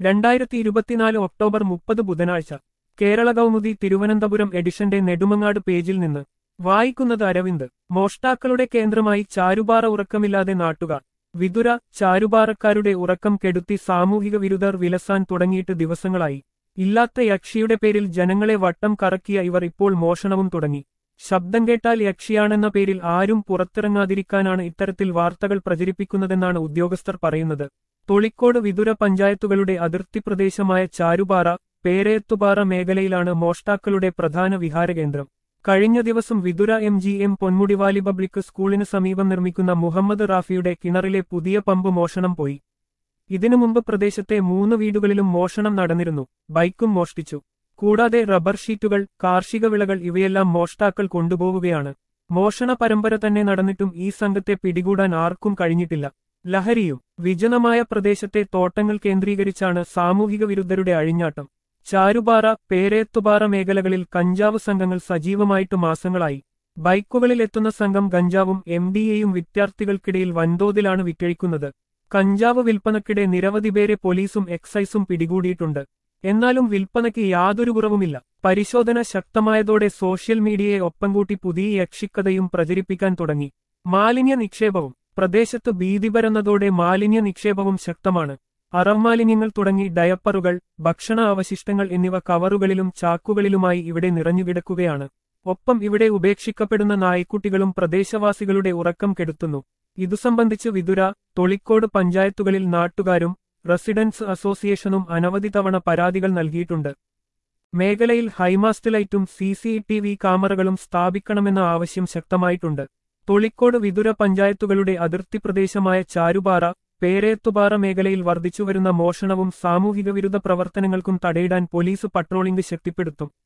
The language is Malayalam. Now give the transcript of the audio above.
രണ്ടായിരത്തി ഇരുപത്തിനാല് ഒക്ടോബർ മുപ്പത് ബുധനാഴ്ച കേരള കൗമുദി തിരുവനന്തപുരം എഡിഷന്റെ നെടുമങ്ങാട് പേജിൽ നിന്ന് വായിക്കുന്നത് അരവിന്ദ് മോഷ്ടാക്കളുടെ കേന്ദ്രമായി ചാരുപാറ ഉറക്കമില്ലാതെ നാട്ടുകാർ വിതുര ചാരുപാറക്കാരുടെ ഉറക്കം കെടുത്തി സാമൂഹിക വിരുദ്ധർ വിലസാൻ തുടങ്ങിയിട്ട് ദിവസങ്ങളായി ഇല്ലാത്ത യക്ഷിയുടെ പേരിൽ ജനങ്ങളെ വട്ടം കറക്കിയ ഇവർ ഇപ്പോൾ മോഷണവും തുടങ്ങി ശബ്ദം കേട്ടാൽ യക്ഷിയാണെന്ന പേരിൽ ആരും പുറത്തിറങ്ങാതിരിക്കാനാണ് ഇത്തരത്തിൽ വാർത്തകൾ പ്രചരിപ്പിക്കുന്നതെന്നാണ് ഉദ്യോഗസ്ഥർ പറയുന്നത് തൊളിക്കോട് വിതുര പഞ്ചായത്തുകളുടെ അതിർത്തി പ്രദേശമായ ചാരുപാറ പേരയത്തുപാറ മേഖലയിലാണ് മോഷ്ടാക്കളുടെ പ്രധാന വിഹാരകേന്ദ്രം കഴിഞ്ഞ ദിവസം Vithura M G M Ponmudi valley public സ്കൂളിന് സമീപം നിർമ്മിക്കുന്ന മുഹമ്മദ് റാഫിയുടെ കിണറിലെ പുതിയ പമ്പ് മോഷണം പോയി ഇതിനു മുമ്പ് പ്രദേശത്തെ മൂന്ന് വീടുകളിലും മോഷണം നടന്നിരുന്നു ബൈക്കും മോഷ്ടിച്ചു കൂടാതെ റബ്ബർ ഷീറ്റുകൾ കാർഷിക വിളകൾ ഇവയെല്ലാം മോഷ്ടാക്കൾ കൊണ്ടുപോവുകയാണ് മോഷണ പരമ്പര തന്നെ നടന്നിട്ടും ഈ സംഘത്തെ പിടികൂടാൻ ആർക്കും കഴിഞ്ഞിട്ടില്ല ലഹരിയും വിജനമായ പ്രദേശത്തെ തോട്ടങ്ങൾ കേന്ദ്രീകരിച്ചാണ് സാമൂഹിക വിരുദ്ധരുടെ അഴിഞ്ഞാട്ടം ചാരുപാറ പേരേത്തുപാറ മേഖലകളിൽ കഞ്ചാവ് സംഘങ്ങൾ സജീവമായിട്ട് മാസങ്ങളായി ബൈക്കുകളിൽ എത്തുന്ന സംഘം ഗഞ്ചാവും എം ഡി എയും വിദ്യാർത്ഥികൾക്കിടയിൽ വൻതോതിലാണ് വിറ്റഴിക്കുന്നത് കഞ്ചാവ് വിൽപ്പനക്കിടെ നിരവധി പേരെ പോലീസും എക്സൈസും പിടികൂടിയിട്ടുണ്ട് എന്നാലും വിൽപ്പനയ്ക്ക് യാതൊരു കുറവുമില്ല പരിശോധന ശക്തമായതോടെ സോഷ്യൽ മീഡിയയെ ഒപ്പം കൂട്ടി പുതിയ യക്ഷിക്കഥയും പ്രചരിപ്പിക്കാൻ തുടങ്ങി മാലിന്യ നിക്ഷേപവും പ്രദേശത്ത് ഭീതി പരന്നതോടെ മാലിന്യ നിക്ഷേപവും ശക്തമാണ് അറവ്മാലിന്യങ്ങൾ തുടങ്ങി ഡയപ്പറുകൾ ഭക്ഷണ അവശിഷ്ടങ്ങൾ എന്നിവ കവറുകളിലും ചാക്കുകളിലുമായി ഇവിടെ നിറഞ്ഞുകിടക്കുകയാണ് ഒപ്പം ഇവിടെ ഉപേക്ഷിക്കപ്പെടുന്ന നായ്ക്കുട്ടികളും പ്രദേശവാസികളുടെ ഉറക്കം കെടുത്തുന്നു ഇതു സംബന്ധിച്ച് വിതുര തൊളിക്കോട് പഞ്ചായത്തുകളിൽ നാട്ടുകാരും റെസിഡൻസ് അസോസിയേഷനും അനവധി തവണ പരാതികൾ നൽകിയിട്ടുണ്ട് മേഖലയിൽ ഹൈമാസ്റ്റ് ലൈറ്റും സി സി ടി വി ക്യാമറകളും സ്ഥാപിക്കണമെന്ന ആവശ്യം ശക്തമായിട്ടുണ്ട് തൊളിക്കോട് വിതുര പഞ്ചായത്തുകളുടെ അതിർത്തി പ്രദേശമായ ചാരുപാറ പേരേത്തുപാറ മേഖലയിൽ വർദ്ധിച്ചുവരുന്ന മോഷണവും സാമൂഹിക വിരുദ്ധ പ്രവർത്തനങ്ങൾക്കും തടയിടാൻ പോലീസ് പട്രോളിംഗ് ശക്തിപ്പെടുത്തും